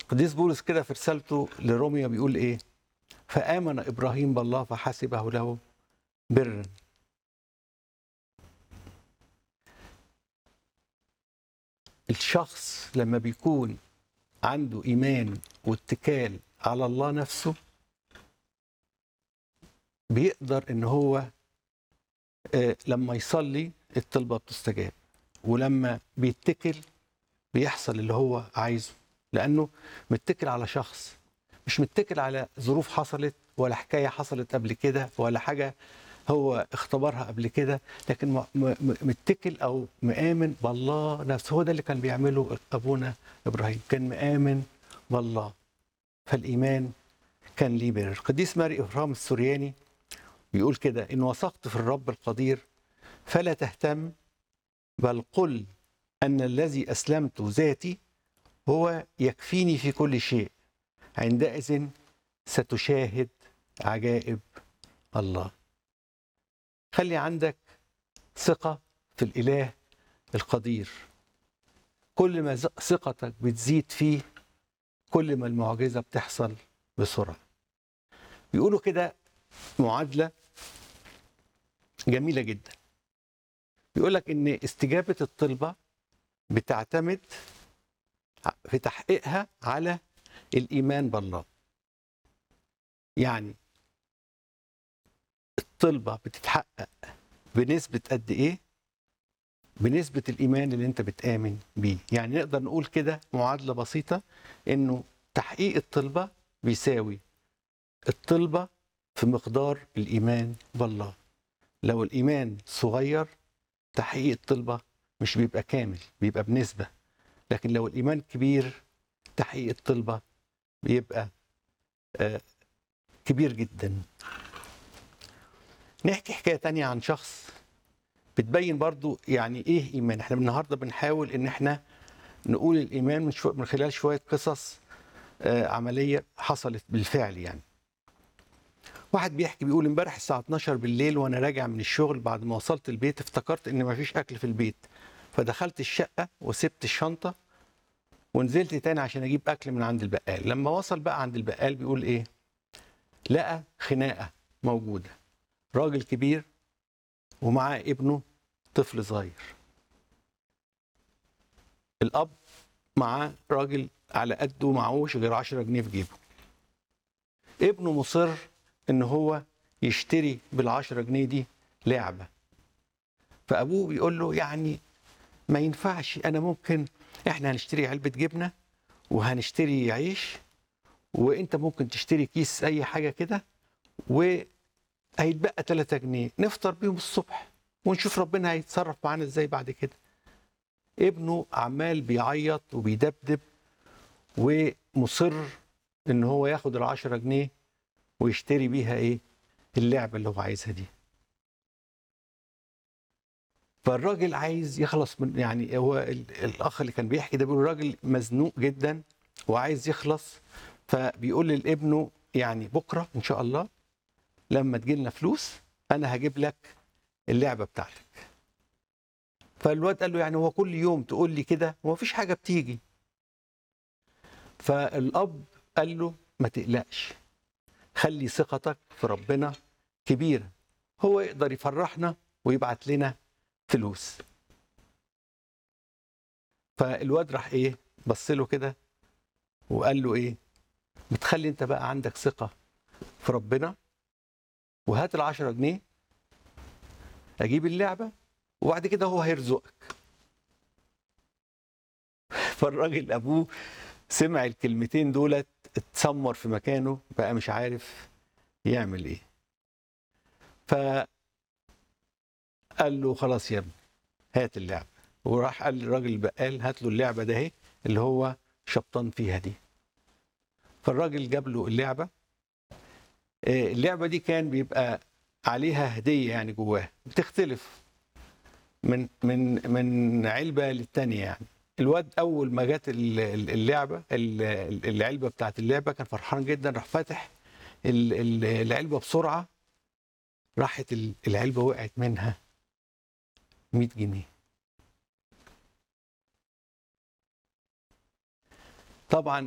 قديس بولس كده في رسالته لروميا بيقول ايه فآمن إبراهيم بالله فحسبه له برا الشخص لما بيكون عنده إيمان واتكال على الله نفسه بيقدر ان هو آه، لما يصلي الطلبة بتستجاب ولما بيتكل بيحصل اللي هو عايزه لأنه متكل على شخص مش متكل على ظروف حصلت ولا حكاية حصلت قبل كده ولا حاجة هو اختبرها قبل كده لكن م- م- متكل أو مآمن بالله نفسه هو ده اللي كان بيعمله أبونا إبراهيم كان مآمن بالله فالإيمان كان ليه بر القديس ماري إبراهيم السورياني بيقول كده إن وثقت في الرب القدير فلا تهتم بل قل أن الذي أسلمت ذاتي هو يكفيني في كل شيء عندئذ ستشاهد عجائب الله خلي عندك ثقة في الإله القدير كل ما ز- ثقتك بتزيد فيه كل ما المعجزة بتحصل بسرعة بيقولوا كده معادلة جميلة جدا بيقول لك ان استجابة الطلبة بتعتمد في تحقيقها على الإيمان بالله يعني الطلبة بتتحقق بنسبة قد إيه؟ بنسبة الإيمان اللي أنت بتآمن بيه يعني نقدر نقول كده معادلة بسيطة إنه تحقيق الطلبة بيساوي الطلبة في مقدار الإيمان بالله لو الإيمان صغير تحقيق الطلبة مش بيبقى كامل بيبقى بنسبة لكن لو الإيمان كبير تحقيق الطلبة بيبقى آه، كبير جدا نحكي حكاية تانية عن شخص بتبين برضو يعني ايه ايمان احنا النهارده بنحاول ان احنا نقول الايمان من, شو من خلال شويه قصص آه، عمليه حصلت بالفعل يعني واحد بيحكي بيقول امبارح الساعه 12 بالليل وانا راجع من الشغل بعد ما وصلت البيت افتكرت ان مفيش اكل في البيت فدخلت الشقه وسبت الشنطه ونزلت تاني عشان اجيب اكل من عند البقال لما وصل بقى عند البقال بيقول ايه لقى خناقه موجوده راجل كبير ومعاه ابنه طفل صغير الاب معاه راجل على قده معهوش غير 10 جنيه في جيبه ابنه مصر ان هو يشتري بال10 جنيه دي لعبه فابوه بيقول له يعني ما ينفعش انا ممكن احنا هنشتري علبه جبنه وهنشتري عيش وانت ممكن تشتري كيس اي حاجه كده وهيتبقى 3 جنيه نفطر بيهم الصبح ونشوف ربنا هيتصرف معانا ازاي بعد كده ابنه عمال بيعيط وبيدبدب ومصر ان هو ياخد العشرة جنيه ويشتري بيها ايه اللعبة اللي هو عايزها دي فالراجل عايز يخلص من يعني هو ال- الاخ اللي كان بيحكي ده بيقول الراجل مزنوق جدا وعايز يخلص فبيقول لابنه يعني بكره ان شاء الله لما تجيلنا فلوس انا هجيب لك اللعبه بتاعتك فالواد قال له يعني هو كل يوم تقول لي كده وما فيش حاجه بتيجي فالاب قال له ما تقلقش خلي ثقتك في ربنا كبيره هو يقدر يفرحنا ويبعت لنا فلوس فالواد راح ايه بص له كده وقال له ايه بتخلي انت بقى عندك ثقه في ربنا وهات العشرة جنيه اجيب اللعبه وبعد كده هو هيرزقك فالراجل ابوه سمع الكلمتين دولت اتسمر في مكانه بقى مش عارف يعمل ايه ف قال له خلاص يا ابني هات اللعبه وراح قال للراجل البقال هات له اللعبه ده اهي اللي هو شبطان فيها دي فالراجل جاب له اللعبه آه، اللعبه دي كان بيبقى عليها هديه يعني جواها بتختلف من من من علبه للتانيه يعني الواد اول ما جت ال- ال- اللعبه ال- ال- العلبه بتاعت اللعبه كان فرحان جدا راح فاتح ال- ال- العلبه بسرعه راحت ال- العلبه وقعت منها 100 جنيه طبعا